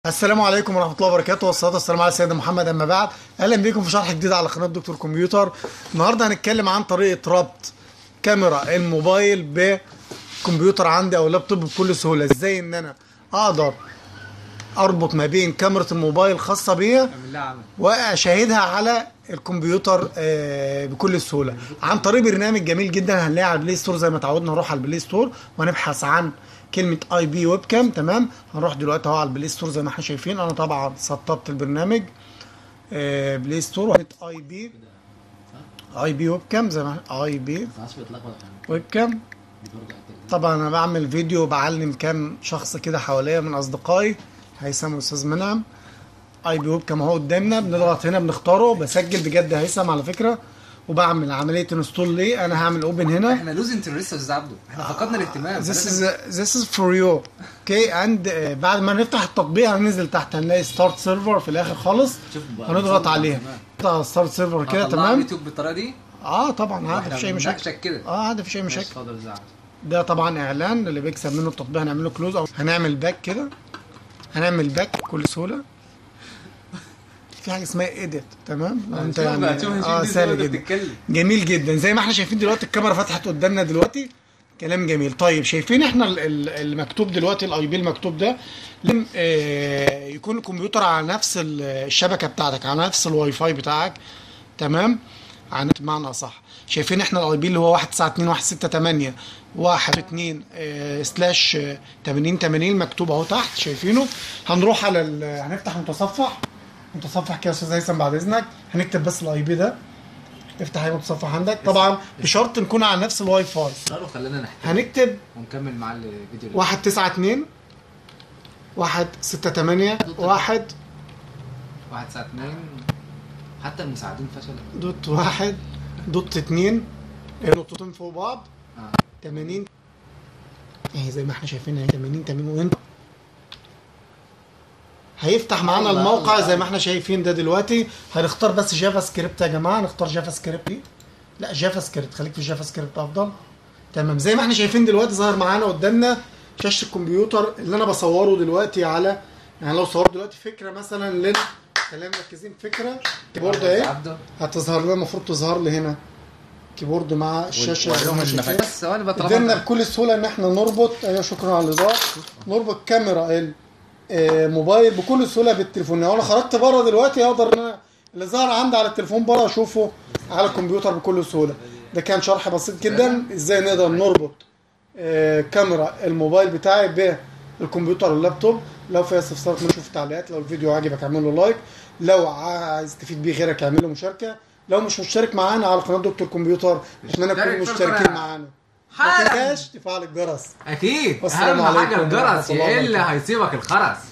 السلام عليكم ورحمة الله وبركاته والصلاة والسلام على سيدنا محمد أما بعد أهلا بكم في شرح جديد على قناة دكتور كمبيوتر النهاردة هنتكلم عن طريقة ربط كاميرا الموبايل بكمبيوتر عندي أو لابتوب بكل سهولة إزاي إن أنا أقدر أربط ما بين كاميرا الموبايل خاصة بيا اعمل لها عمل واشاهدها على الكمبيوتر آه، بكل سهوله عن طريق برنامج جميل جدا هنلاقيه على البلاي ستور زي ما تعودنا نروح على البلاي ستور ونبحث عن كلمه اي بي ويب كام تمام هنروح دلوقتي اهو على البلاي ستور زي ما احنا شايفين انا طبعا سطبت البرنامج آه، بلاي ستور وحطيت اي بي اي بي ويب كام زي ما اي بي خلاص بيتلخبط ويب كام دي برضه أكتر. طبعا انا بعمل فيديو بعلم كام شخص كده حواليا من اصدقائي هيثم واستاذ منعم اي بي ويب كام اهو قدامنا بنضغط هنا بنختاره بسجل بجد هيثم على فكره وبعمل عمليه انستول ليه انا هعمل اوبن هنا احنا لوز انترست يا استاذ عبده احنا فقدنا الاهتمام this فلازم- is this is for you اوكي اند بعد ما نفتح التطبيق هننزل تحت هنلاقي ستارت سيرفر في الاخر خالص شوف بقى هنضغط بصوا عليها كمان. نضغط على ستارت سيرفر كده هطلع تمام اليوتيوب بالطريقه دي اه طبعا عادي واحنا مفيش اي مشاكل بنناقشك كده اه عادي مفيش اي ماشي، مشاكل اتفضل زعل ده طبعا اعلان اللي بيكسب منه التطبيق هنعمل له كلوز او هنعمل باك كده هنعمل باك بكل سهوله في حاجه اسمها ايديت تمام لو انت شوف بقى، يعني شوف اه شوف سهل دي جدا بتتكلم جميل جدا زي ما احنا شايفين دلوقتي الكاميرا فتحت قدامنا دلوقتي كلام جميل طيب شايفين احنا ال- ال- المكتوب دلوقتي الاي بي المكتوب ده لم آه، يكون الكمبيوتر على نفس ال- الشبكه بتاعتك على نفس الواي فاي بتاعك تمام على بمعنى صح شايفين احنا الاي بي اللي هو 192 168 1 سلاش 80 80 مكتوب اهو تحت شايفينه هنروح على ال- هنفتح متصفح متصفح كده يا استاذ هيثم بعد اذنك هنكتب بس الاي بي ده افتح اي متصفح عندك طبعا بشرط نكون على نفس الواي فاي قالوا خلينا نحكي هنكتب ونكمل مع الفيديو اللي- 192 168 1 واحد ساعة اتنين حتى المساعدين فشلوا دوت واحد دوت اتنين نقطتين فوق بعض اه 80 اهي زي ما احنا شايفين اهي 80 80 وانت هيفتح معانا الله، الموقع الله. زي ما احنا شايفين ده دلوقتي هنختار بس جافا سكريبت يا جماعه نختار جافا سكريبت دي لا جافا سكريبت خليك في جافا سكريبت افضل تمام زي ما احنا شايفين دلوقتي ظهر معانا قدامنا شاشه الكمبيوتر اللي انا بصوره دلوقتي على يعني لو صورت دلوقتي فكره مثلا لل خلينا مركزين فكره كيبورد أستاذ اهي عبده هتظهر لنا المفروض تظهر لي هنا كيبورد مع الشاشه زي ما وريهم احنا شايفين. النفس بس ثواني بقى قدرنا طالما بكل سهوله ان احنا نربط ايوه شكرا على الاضاءه نربط كاميرا الموبايل بكل سهوله بالتليفون لو انا خرجت بره دلوقتي اقدر ان انا اللي ظهر عندي على التليفون بره اشوفه على الكمبيوتر بكل سهوله ده كان شرح بسيط جدا ازاي نقدر نربط آه، كاميرا الموبايل بتاعي بالكمبيوتر واللابتوب لو في استفسارات نشوف التعليقات لو الفيديو عجبك اعمل له لايك لو عايز تفيد بيه غيرك اعمل له مشاركه لو مش مشترك معانا على قناه دكتور كمبيوتر اتمنى مشترك تكونوا في مشتركين القناة. معانا ما حالا تنساش تفعل الجرس اكيد والسلام اهم عليكم حاجه ورحمة الجرس الله ايه اللي وبركاته. هيسيبك الخرس